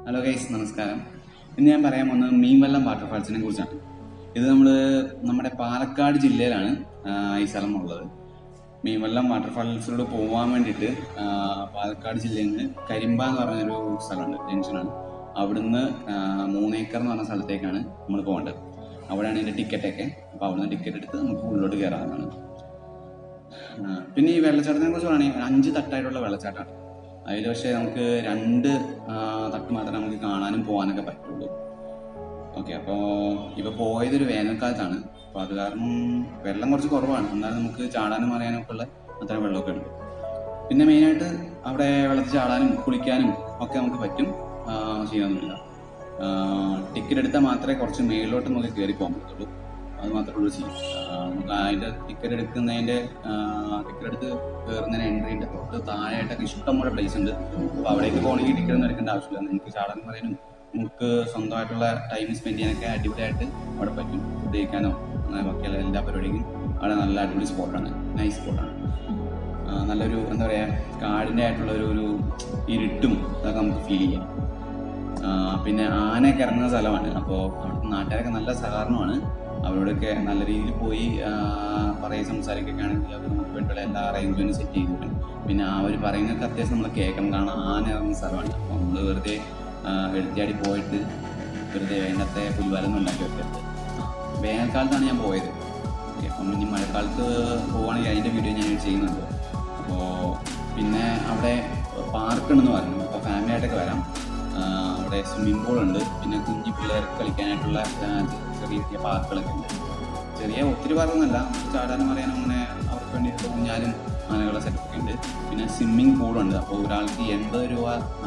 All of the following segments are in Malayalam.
ഹലോ ഗൈസ് നമസ്കാരം ഇന്ന് ഞാൻ പറയാൻ പോകുന്നത് മീൻവെള്ളം വാട്ടർഫാൾസിനെ കുറിച്ചാണ് ഇത് നമ്മൾ നമ്മുടെ പാലക്കാട് ജില്ലയിലാണ് ആ, ഈ സ്ഥലം ഉള്ളത് മീൻവെള്ളം വാട്ടർഫാൾസിലൂടെ പോകാൻ വേണ്ടിയിട്ട് ആ, പാലക്കാട് ജില്ലയിൽ നിന്ന് കരിമ്പ എന്ന് പറഞ്ഞൊരു സ്ഥലമുണ്ട് ജംഗ്ഷനാണ് അവിടുന്ന് ആ, മൂന്നേക്കർ എന്ന് പറഞ്ഞ സ്ഥലത്തേക്കാണ് നമ്മൾ പോകേണ്ടത് അവിടെയാണ് ഇതിൻ്റെ ടിക്കറ്റൊക്കെ അപ്പോൾ അവിടുന്ന് ടിക്കറ്റ് എടുത്ത് നമുക്ക് ഉള്ളിലോട്ട് കയറാവുന്നതാണ് ആ, പിന്നെ ഈ വെള്ളച്ചാട്ടത്തിനെ കുറിച്ച് പറയുകയാണെങ്കിൽ അഞ്ച് തട്ടായിട്ടുള്ള വെള്ളച്ചാട്ടമാണ് അതിൽ പക്ഷേ നമുക്ക് രണ്ട് ആ, തട്ട് മാത്രമേ നമുക്ക് കാണാനും പോകാനൊക്കെ പറ്റുള്ളൂ ഓക്കെ അപ്പോൾ ഇപ്പോൾ പോയതൊരു വേനൽക്കാലത്താണ് അപ്പോൾ അത് കാരണം വെള്ളം കുറച്ച് കുറവാണ് എന്നാലും നമുക്ക് ചാടാനും അറിയാനും ഒക്കെ ഉള്ള അത്രയും വെള്ളമൊക്കെ ഉണ്ട് പിന്നെ മെയിനായിട്ട് അവിടെ വെള്ളത്തിൽ ചാടാനും കുളിക്കാനും ഒക്കെ നമുക്ക് പറ്റും ആ, ചെയ്യാനൊന്നുമില്ല ടിക്കറ്റ് എടുത്താൽ മാത്രമേ കുറച്ച് മേളിലോട്ട് നമുക്ക് കയറി പോകാൻ പറ്റുള്ളൂ അത് മാത്രമേ ഉള്ളൂ ചെയ്യും നമുക്ക് അതിൻ്റെ ടിക്കറ്റ് എടുക്കുന്നതിൻ്റെ ടിക്കറ്റ് എടുത്ത് കയറുന്നതിന് എൻട്രീൻ്റെ തൊട്ട് താഴെയായിട്ടൊക്കെ ഇഷ്ടംപോലെ പ്ലേസ് ഉണ്ട് അപ്പോൾ അവിടേക്ക് പോകണമെങ്കിൽ ടിക്കറ്റ് ഒന്നും എടുക്കേണ്ട ആവശ്യമില്ല നിങ്ങൾക്ക് ചാടാൻ പറയാനും നമുക്ക് സ്വന്തമായിട്ടുള്ള ടൈം സ്പെൻഡ് ചെയ്യാനൊക്കെ അടിപൊളിയായിട്ട് അവിടെ പറ്റും ഫുഡ് കഴിക്കാനോ അങ്ങനെ ബാക്കിയുള്ള എല്ലാ പരിപാടിക്കും അവിടെ നല്ല അടിപൊളി സ്പോട്ടാണ് നൈസ് സ്പോട്ടാണ് നല്ലൊരു എന്താ പറയുക കാടിൻ്റെ ആയിട്ടുള്ള ഒരു ഒരു ഇരുട്ടും അതൊക്കെ നമുക്ക് ഫീൽ ചെയ്യാം ആ, പിന്നെ ആനയൊക്കെ ഇറങ്ങുന്ന സ്ഥലമാണ് അപ്പോൾ അവിടുത്തെ നാട്ടുകാരൊക്കെ നല്ല സഹകരണമാണ് അവരോടൊക്കെ നല്ല രീതിയിൽ പോയി ആ, പറയും സംസാരിക്കൊക്കെ ആണെങ്കിൽ അവർ നമുക്ക് വേണ്ടിയുള്ള എല്ലാ അറേഞ്ച്മെൻറ്റും സെറ്റ് ചെയ്തിട്ടുണ്ട് പിന്നെ അവർ പറയുന്നതൊക്കെ അത്യാവശ്യം നമ്മൾ കേൾക്കണം കാരണം ആന ഇറങ്ങുന്ന സ്ഥലമാണ് അപ്പോൾ നമ്മൾ വെറുതെ ആ, എടുത്തിയാടി പോയിട്ട് വെറുതെ വേണ്ടത്തെ പുൽവാലൊന്നും ഉണ്ടാക്കി വെക്കരുത് വേനൽക്കാലത്താണ് ഞാൻ പോയത് ഓക്കെ അപ്പം ഇനി മഴക്കാലത്ത് പോവുകയാണെങ്കിൽ അതിൻ്റെ വീഡിയോ ഞാൻ ചെയ്യുന്നുണ്ട് അപ്പോൾ പിന്നെ അവിടെ പാർക്ക് ഉണ്ടെന്ന് പറഞ്ഞു അപ്പോൾ ഫാമിലി ആയിട്ടൊക്കെ വരാം ആ, അവിടെ സ്വിമ്മിംഗ് പൂൾ ഉണ്ട് പിന്നെ കുഞ്ഞു പിള്ളേർക്ക് കളിക്കാനായിട്ടുള്ള ആ, ചെറിയ ചെറിയ പാർക്കുകളൊക്കെ ഉണ്ട് ചെറിയ ഒത്തിരി പാർക്കൊന്നുമല്ല ചാടാനും അറിയാനും അങ്ങനെ അവർക്ക് വേണ്ടിയിട്ട് ഊഞ്ഞാലും അങ്ങനെയുള്ള സെറ്റപ്പൊക്കെ ഉണ്ട് പിന്നെ സ്വിമ്മിംഗ് പൂളുണ്ട് അപ്പോൾ ഒരാൾക്ക് എൺപത് രൂപ ആ,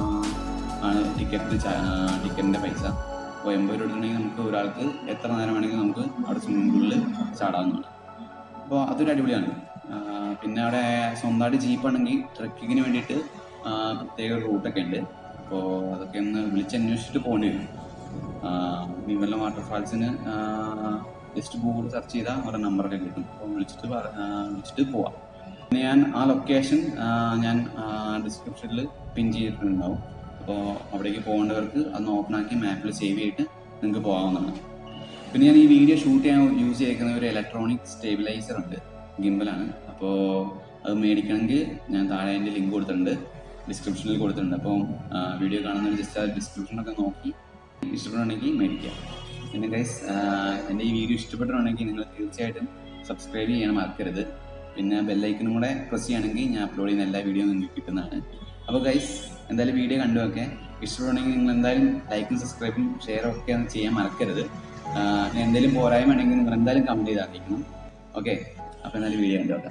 ആണ് ടിക്കറ്റ് ടിക്കറ്റിൻ്റെ പൈസ അപ്പോൾ എൺപത് രൂപ എടുത്തിട്ടുണ്ടെങ്കിൽ നമുക്ക് ഒരാൾക്ക് എത്ര നേരം വേണമെങ്കിലും നമുക്ക് അവിടെ സ്വിമ്മിംഗ് പൂളിൽ ചാടാവുന്നതാണ് അപ്പോൾ അതൊരു അടിപൊളിയാണ് ആ, പിന്നെ അവിടെ സ്വന്തമായിട്ട് ജീപ്പാണെങ്കിൽ ട്രക്കിങ്ങിന് വേണ്ടിയിട്ട് ആ, പ്രത്യേക ഒരു റൂട്ടൊക്കെ ഉണ്ട് അപ്പോൾ അതൊക്കെ ഒന്ന് വിളിച്ചന്വേഷിച്ചിട്ട് പോകേണ്ടി വരും മീൻവെള്ളം വാട്ടർഫാൾസിന് ജസ്റ്റ് ഗൂഗിൾ സെർച്ച് ചെയ്താൽ അവരുടെ നമ്പറൊക്കെ കിട്ടും അപ്പോൾ വിളിച്ചിട്ട് പറ- ആ, വിളിച്ചിട്ട് പോവാം പിന്നെ ഞാൻ ആ ലൊക്കേഷൻ ഞാൻ ഡിസ്ക്രിപ്ഷനിൽ പിൻ ചെയ്തിട്ടുണ്ടാവും അപ്പോൾ അവിടേക്ക് പോകേണ്ടവർക്ക് അന്ന് ഓപ്പൺ ആക്കി മാപ്പിൽ സേവ് ചെയ്തിട്ട് നിങ്ങൾക്ക് പോകാവുന്നതാണ് പിന്നെ ഞാൻ ഈ വീഡിയോ ഷൂട്ട് ചെയ്യാൻ യൂസ് ചെയ്തിരിക്കുന്ന ഒരു ഇലക്ട്രോണിക് സ്റ്റേബിലൈസർ ഉണ്ട് ഗിംബലാണ് അപ്പോൾ അത് മേടിക്കണമെങ്കിൽ ഞാൻ താഴെ അതിൻ്റെ ലിങ്ക് കൊടുത്തിട്ടുണ്ട് ഡിസ്ക്രിപ്ഷനിൽ കൊടുത്തിട്ടുണ്ട് അപ്പോൾ വീഡിയോ കാണുന്നവർ ജസ്റ്റ് ആ ഡിസ്ക്രിപ്ഷനൊക്കെ നോക്കി ഇഷ്ടപ്പെടുകയാണെങ്കിൽ മേടിക്കുക പിന്നെ ഗൈസ് എൻ്റെ ഈ വീഡിയോ ഇഷ്ടപ്പെട്ടിട്ടുണ്ടെങ്കിൽ നിങ്ങൾ തീർച്ചയായിട്ടും സബ്സ്ക്രൈബ് ചെയ്യാൻ മറക്കരുത് പിന്നെ ബെല്ലൈക്കനും കൂടെ പ്രസ് ചെയ്യുകയാണെങ്കിൽ ഞാൻ അപ്ലോഡ് ചെയ്യുന്ന എല്ലാ വീഡിയോയും നിങ്ങൾക്ക് കിട്ടുന്നതാണ് അപ്പോൾ ഗൈസ് എന്തായാലും വീഡിയോ കണ്ടു നോക്കെ ഇഷ്ടപ്പെടുകയാണെങ്കിൽ നിങ്ങൾ എന്തായാലും ലൈക്കും സബ്സ്ക്രൈബും ഷെയറും ഒക്കെ ഒന്ന് ചെയ്യാൻ മറക്കരുത് ആഹ് ഇനി എന്തെങ്കിലും പോരായ്മ ഉണ്ടെങ്കിൽ നിങ്ങൾ എന്തായാലും കമൻറ്റ് ചെയ്ത് അറിയിക്കണം ഓക്കെ അപ്പോൾ എന്തായാലും വീഡിയോ കണ്ടോട്ടെ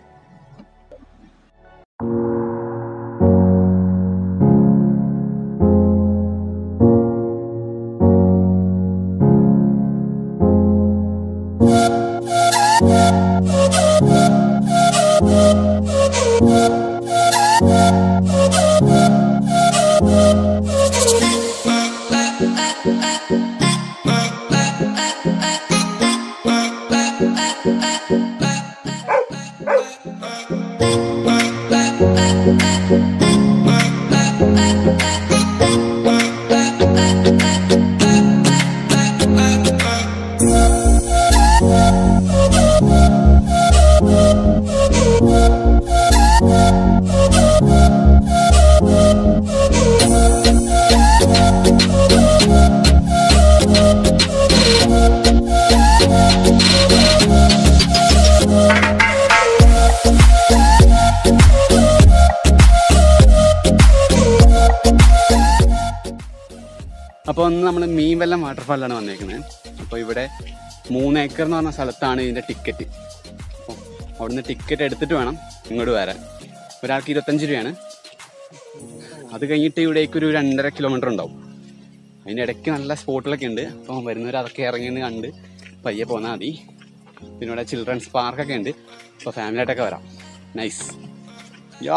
അപ്പോൾ ഒന്ന് നമ്മൾ മീൻവെല്ലം വാട്ടർഫാളിലാണ് വന്നേക്കുന്നത് അപ്പോൾ ഇവിടെ മൂന്ന് ഏക്കർ എന്ന് പറഞ്ഞ സ്ഥലത്താണ് ഇതിൻ്റെ ടിക്കറ്റ് അപ്പോൾ അവിടുന്ന് ടിക്കറ്റ് എടുത്തിട്ട് വേണം ഇങ്ങോട്ട് വരാൻ ഒരാൾക്ക് ഇരുപത്തഞ്ച് രൂപയാണ് അത് കഴിഞ്ഞിട്ട് ഇവിടേക്ക് ഒരു രണ്ടര കിലോമീറ്റർ ഉണ്ടാവും അതിൻ്റെ ഇടയ്ക്ക് നല്ല സ്പോട്ടുകളൊക്കെ ഉണ്ട് അപ്പോൾ വരുന്നവർ അതൊക്കെ ഇറങ്ങിയെന്ന് കണ്ട് പയ്യെ പോന്നാൽ മതി പിന്നെ ഇവിടെ ചിൽഡ്രൻസ് പാർക്കൊക്കെ ഉണ്ട് അപ്പോൾ ഫാമിലി ആയിട്ടൊക്കെ വരാം നൈസ് യാ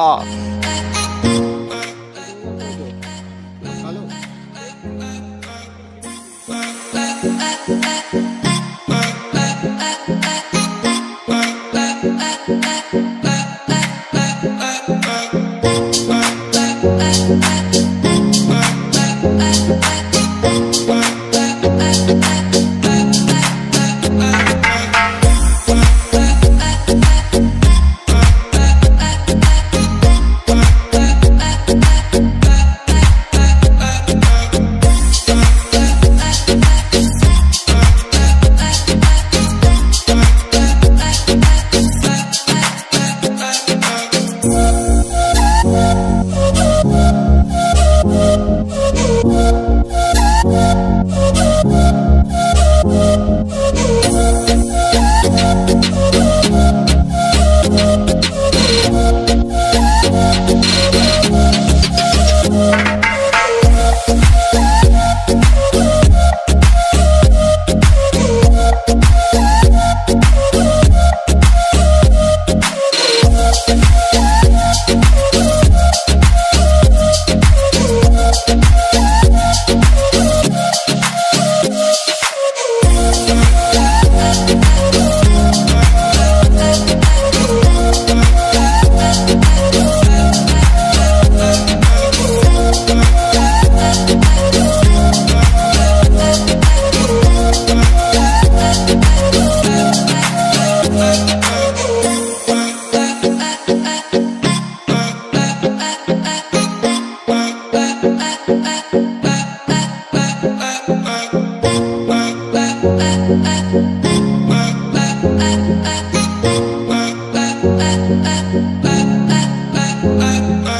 Thank Bye.